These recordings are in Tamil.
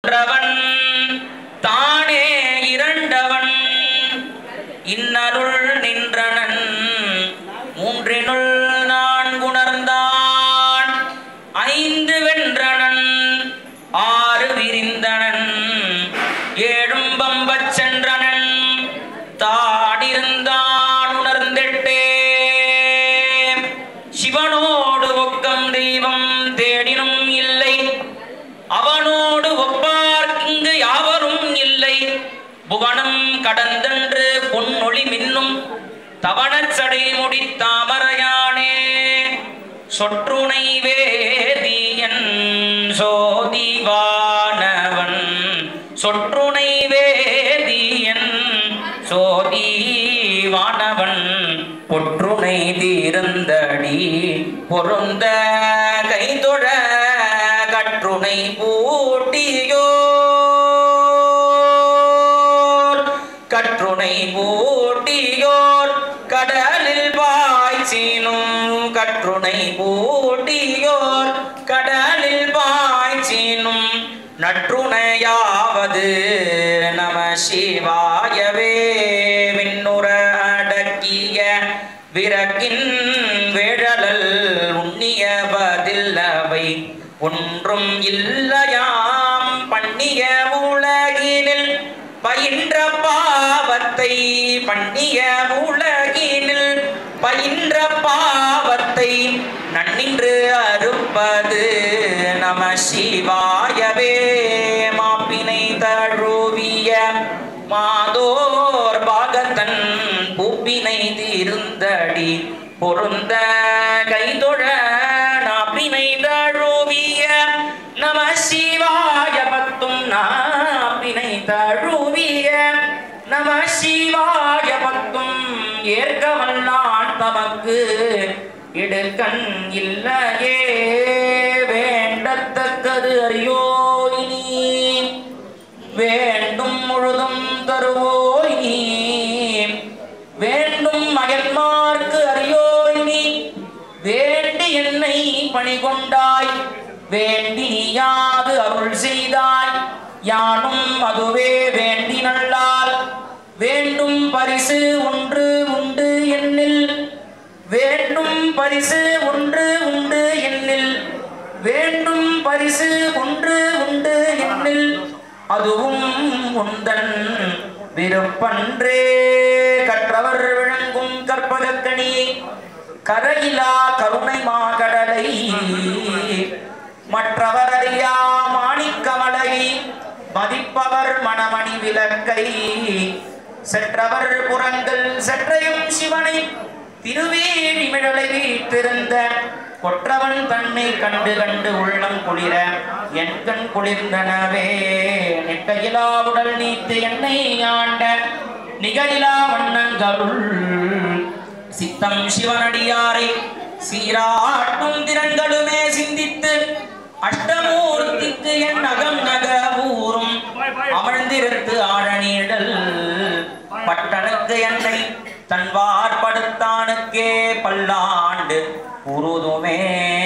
ஒன்றவன் தானே இரண்டவன் இன்னருள் நின்றனன் மூன்றினுள் நான்குணர்ந்தான் ஐந்து வென்றனன் ஆறு விரிந்தனன் ஏழும் பம்பச் சென்றனன் தாடிருந்தான் உணர்ந்திட்டே சிவனோடு ஒக்கம் தெய்வம் தேடினும் இல்லை அவனோடு ஒப்பார் இங்கு யாவரும் இல்லை புவனம் கடந்தன்று பொன்னொளி மின்னும் தவணச்சடை முடித்தாமரையானே சொற்றுணை வேதியன் சோதிவானவன் சொற்றுணை வேதியன் சோதிவானவன் பொற்றுணை தீர்ந்தடி பொருந்த கைதொழ கற்றுணை பூட்டியோர் கற்றுணை பூட்டியோர் கடலில் பாய்ச்சினும் கற்றுணை பூட்டியோர் கடலில் பாய்ச்சினும் நற்றுணையாவது நம சிவாயவே விண்ணுற அடக்கிய விரக்கின் வேழலல் உண்ணிய பதில் அவை ஒன்றும் இல்லையாம் பண்ணிய உலகினில் பயின்ற பாவத்தை பண்ணிய உலகினில் பயின்ற பாவத்தை நன்னின்று அறுப்பது நம சிவாயவே மாப்பினை தழுவிய மாதோர் பாகத்தன் பூப்பினை தீர்ந்தடி பொருந்த கைதொழ நாப்பினை தழுவிய நம சிவாய பத்தும் நாப்பினை தழுவிய நம சிவாய பத்தும் ஏற்க வல்லான் தமக்கு இடுக்கண் இல்லையே வேண்டத்தக்கது அறியோய் நீ வேண்டும் முழுதும் தருவோய் நீ வேண்டும் மகன்மார்க்கு அறியோய் நீ வேண்டி என்னை பணிகொண்டாய் வேண்டி நீயாது அருள் செய்தாய் யானும் அதுவே வேண்டி நல்லால் வேண்டும் பரிசு ஒன்று உண்டு என்னில் வேண்டும் பரிசு ஒன்று உண்டு என்னில் வேண்டும் பரிசு ஒன்று உண்டு என்னில் அதுவும் உந்தன் விருப்பன்றே கற்றவர் விளங்கும் கற்பகக்கணி கரையிலா கருணை மாகடலை மற்றவர் அறியா மாணிக்கமலை மதிப்பவர் மணமணி விளக்கை செற்றவர் புறங்கள் செற்றையும் சிவனை திருவேணி மிழலை வீட்டிருந்த கொற்றவன் தன்னை கண்டு கண்டு உள்ளம் குளிர என் கண் குளிர்ந்தனவே நெட்டையிலா உடல் நீத்து என்னை ஆண்ட நிகரிலா வண்ணங்களுள் சித்தம் சிவனடியாரை சீராட்டும் திறன்களுமே சிந்தித்து அஷ்டமூர்த்திக்கு என் அகம் நக ஊரும் அமர்ந்திருத்து ஆழநீடல் பட்டனுக்கு என்னை தன்வார்படுத்தானுக்கே பல்லாண்டு உருதுமே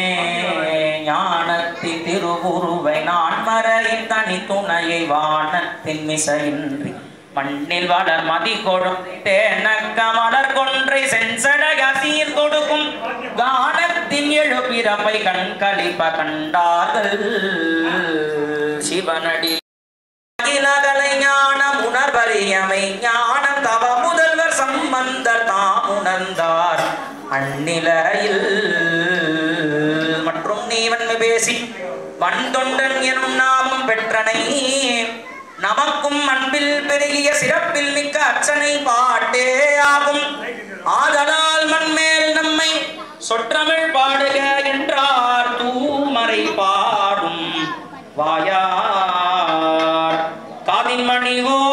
ஞானத்தி திருவுருவை நான் மறையின் தனி துணையை வானத்தின் மிசையின்றி மண்ணில் வளர் மதி கொடும் தேனக்க மலர் கொன்றை செஞ்சடைய சீர் கொடுக்கும் கானத்தின் எழுபிறப்பை கண்களிப்ப கண்டார்கள் சிவனடி அகிலகலை ஞானம் உணர்வறியமை ஞானம் தவ முதல்வர் சம்பந்தர் தாம் உணர்ந்தார் அந்நிலையில் மற்றும் நீவன் பேசி வன் தொண்டன் எனும் நாமம் பெற்றனை நமக்கும் அன்பில் பெருகிய சிறப்பில் மிக்க அர்ச்சனை பாட்டே ஆகும் ஆதலால் மண்மேல் நம்மை சொற்றமிழ் பாடுக என்றார் தூமறை பாடும் வாயார் காதின் மணிவோ